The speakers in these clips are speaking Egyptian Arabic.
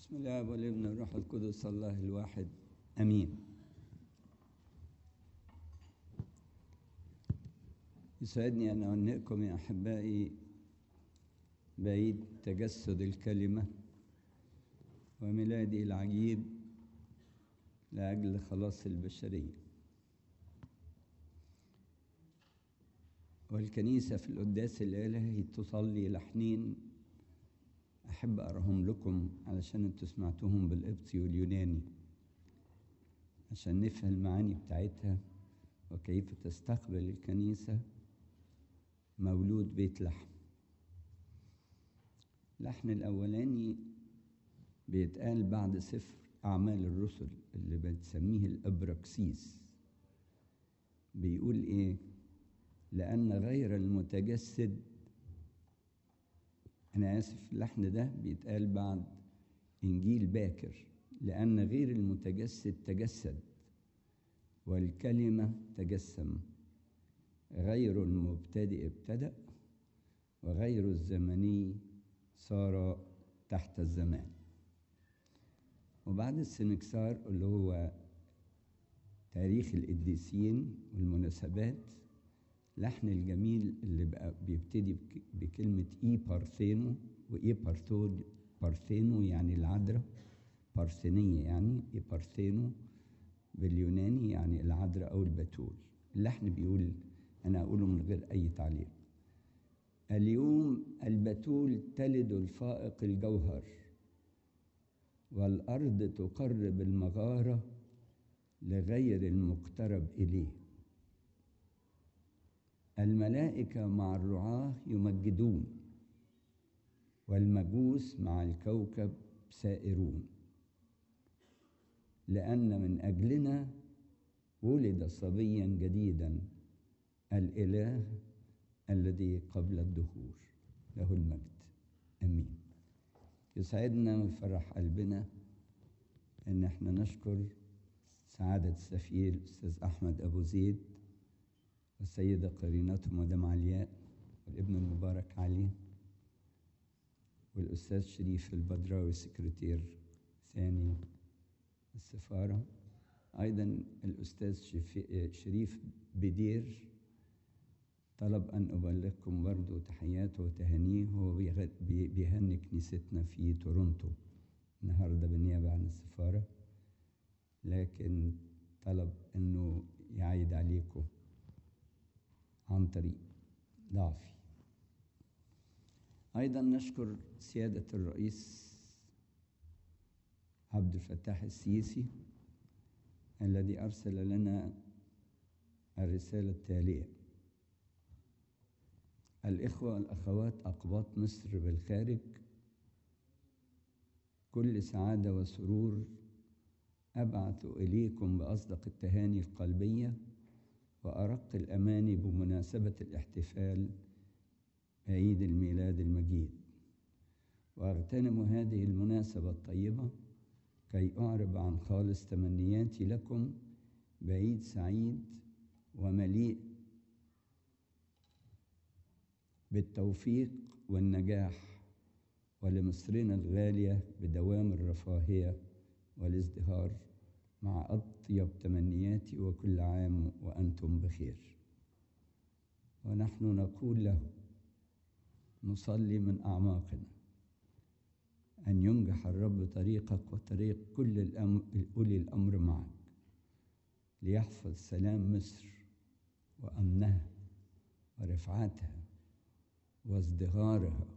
بسم الله والابن والروح القدس الله الواحد امين يسعدني ان اهنئكم يا احبائي بعيد تجسد الكلمه وميلادي العجيب لاجل خلاص البشريه والكنيسه في القداس الالهي تصلي لحنين أحب أقراهم لكم علشان أنتوا سمعتوهم بالقبطي واليوناني عشان نفهم المعاني بتاعتها وكيف تستقبل الكنيسة مولود بيت لحم اللحن الأولاني بيتقال بعد سفر أعمال الرسل اللي بتسميه الأبراكسيس بيقول إيه لأن غير المتجسد أنا آسف اللحن ده بيتقال بعد إنجيل باكر لأن غير المتجسد تجسد والكلمة تجسم غير المبتدئ ابتدأ وغير الزمني صار تحت الزمان وبعد السنكسار اللي هو تاريخ القديسين والمناسبات لحن الجميل اللي بقى بيبتدي بكلمة إي بارثينو وإي بارثون بارثينو يعني العذراء بارثينية يعني إي بارثينو باليوناني يعني العذراء أو البتول اللحن بيقول أنا أقوله من غير أي تعليق اليوم البتول تلد الفائق الجوهر والأرض تقرب المغارة لغير المقترب إليه الملائكة مع الرعاة يمجدون والمجوس مع الكوكب سائرون لأن من أجلنا ولد صبيا جديدا الإله الذي قبل الدهور له المجد أمين يسعدنا ويفرح قلبنا إن احنا نشكر سعادة السفير الأستاذ أحمد أبو زيد والسيدة قرينته مدام علياء والابن المبارك علي والأستاذ شريف البدراوي سكرتير ثاني السفارة أيضا الأستاذ شريف بدير طلب أن أبلغكم برضو تحياته وتهانيه هو بيهني كنيستنا في تورونتو النهاردة بالنيابة عن السفارة لكن طلب أنه يعيد عليكم عن طريق ضعفي أيضا نشكر سيادة الرئيس عبد الفتاح السيسي الذي أرسل لنا الرسالة التالية الإخوة والأخوات أقباط مصر بالخارج كل سعادة وسرور أبعث إليكم بأصدق التهاني القلبية وأرق الأماني بمناسبة الاحتفال بعيد الميلاد المجيد وأغتنم هذه المناسبة الطيبة كي أعرب عن خالص تمنياتي لكم بعيد سعيد ومليء بالتوفيق والنجاح ولمصرنا الغالية بدوام الرفاهية والازدهار مع أطيب تمنياتي وكل عام وأنتم بخير ونحن نقول له نصلي من أعماقنا أن ينجح الرب طريقك وطريق كل الأمر أولي الأمر معك ليحفظ سلام مصر وأمنها ورفعتها وازدهارها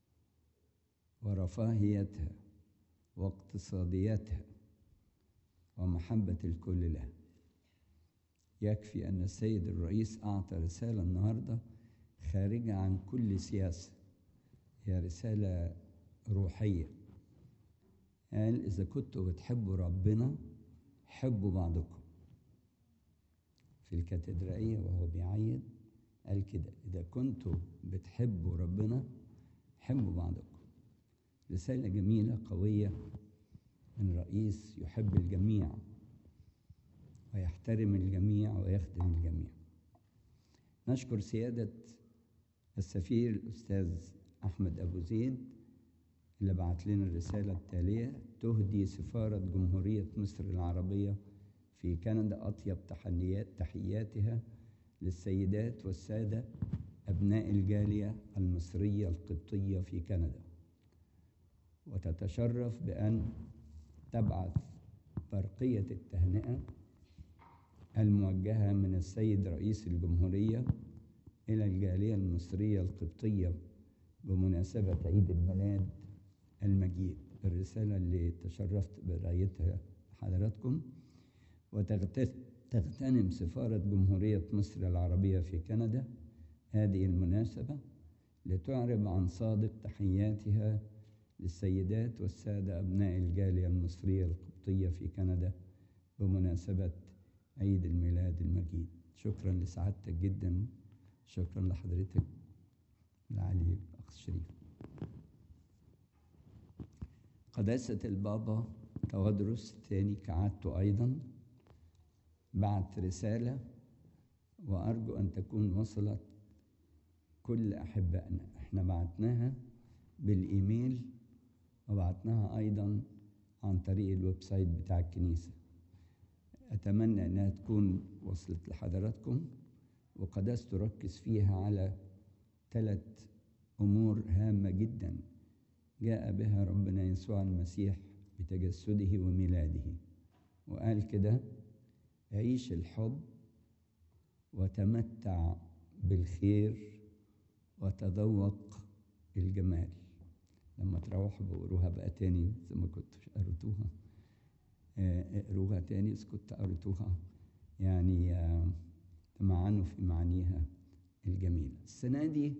ورفاهيتها واقتصاديتها ومحبة الكل له يكفي أن السيد الرئيس أعطى رسالة النهاردة خارجة عن كل سياسة هي رسالة روحية قال إذا كنتوا بتحبوا ربنا حبوا بعضكم في الكاتدرائية وهو بيعيد قال كده إذا كنتوا بتحبوا ربنا حبوا بعضكم رسالة جميلة قوية من رئيس يحب الجميع ويحترم الجميع ويخدم الجميع نشكر سيادة السفير الأستاذ أحمد أبو زيد اللي بعت لنا الرسالة التالية تهدي سفارة جمهورية مصر العربية في كندا أطيب تحيات تحياتها للسيدات والسادة أبناء الجالية المصرية القبطية في كندا وتتشرف بأن تبعث برقية التهنئة الموجهة من السيد رئيس الجمهورية إلى الجالية المصرية القبطية بمناسبة عيد الميلاد المجيد الرسالة اللي تشرفت بقرايتها حضراتكم وتغتنم سفارة جمهورية مصر العربية في كندا هذه المناسبة لتعرب عن صادق تحياتها للسيدات والسادة أبناء الجالية المصرية القبطية في كندا بمناسبة عيد الميلاد المجيد شكرا لسعادتك جدا شكرا لحضرتك العلي الأخ الشريف قداسة البابا تودرس الثاني كعادته أيضا بعت رسالة وأرجو أن تكون وصلت كل أحبائنا احنا بعتناها بالإيميل وبعتناها أيضا عن طريق الويب سايت بتاع الكنيسة أتمنى أنها تكون وصلت لحضراتكم وقداسته ركز فيها على ثلاث أمور هامة جدا جاء بها ربنا يسوع المسيح بتجسده وميلاده وقال كده عيش الحب وتمتع بالخير وتذوق الجمال لما تروحوا بقروها بقى تاني زي ما كنتوا قريتوها اقروها تاني إذا كنت قريتوها يعني تمعنوا في معانيها الجميلة السنة دي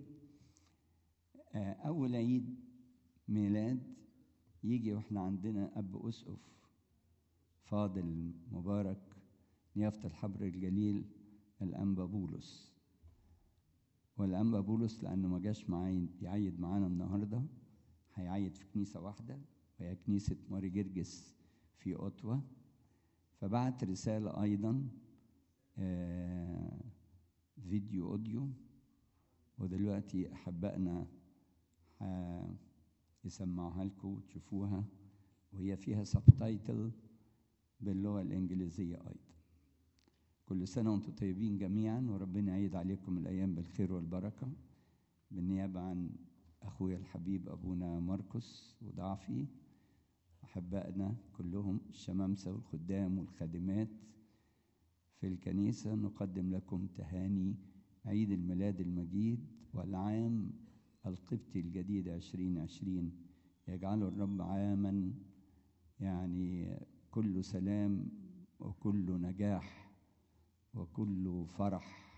أول عيد ميلاد يجي واحنا عندنا أب أسقف فاضل مبارك نيافة الحبر الجليل الأنبا بولس والأنبا بولس لأنه ما جاش معاي يعيد معانا النهاردة هيعيد في كنيسة واحدة وهي كنيسة ماري جرجس في أوتوا فبعت رسالة أيضا آه فيديو أوديو ودلوقتي أحبائنا يسمعوها لكم وتشوفوها وهي فيها سبتايتل باللغة الإنجليزية أيضا كل سنة وأنتم طيبين جميعا وربنا يعيد عليكم الأيام بالخير والبركة بالنيابة عن أخويا الحبيب أبونا مرقس وضعفي أحبائنا كلهم الشمامسة والخدام والخادمات في الكنيسة نقدم لكم تهاني عيد الميلاد المجيد والعام القبطي الجديد عشرين عشرين يجعله الرب عاما يعني كل سلام وكل نجاح وكل فرح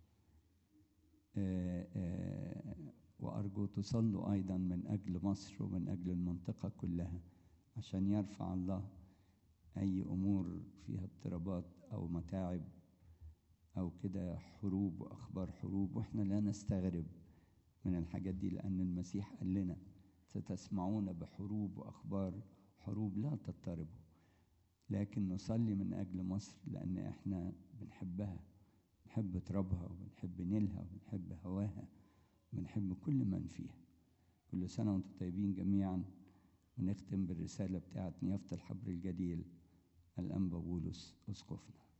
آآ آآ وأرجو تصلوا أيضا من أجل مصر ومن أجل المنطقة كلها عشان يرفع الله أي أمور فيها اضطرابات أو متاعب أو كده حروب وأخبار حروب وإحنا لا نستغرب من الحاجات دي لأن المسيح قال لنا ستسمعون بحروب وأخبار حروب لا تضطربوا لكن نصلي من أجل مصر لأن إحنا بنحبها بنحب ترابها وبنحب نيلها وبنحب هواها وبنحب كل من فيها كل سنة وانتم طيبين جميعا ونختم بالرسالة بتاعت نيافة الحبر الجليل الأنبا بولس أسقفنا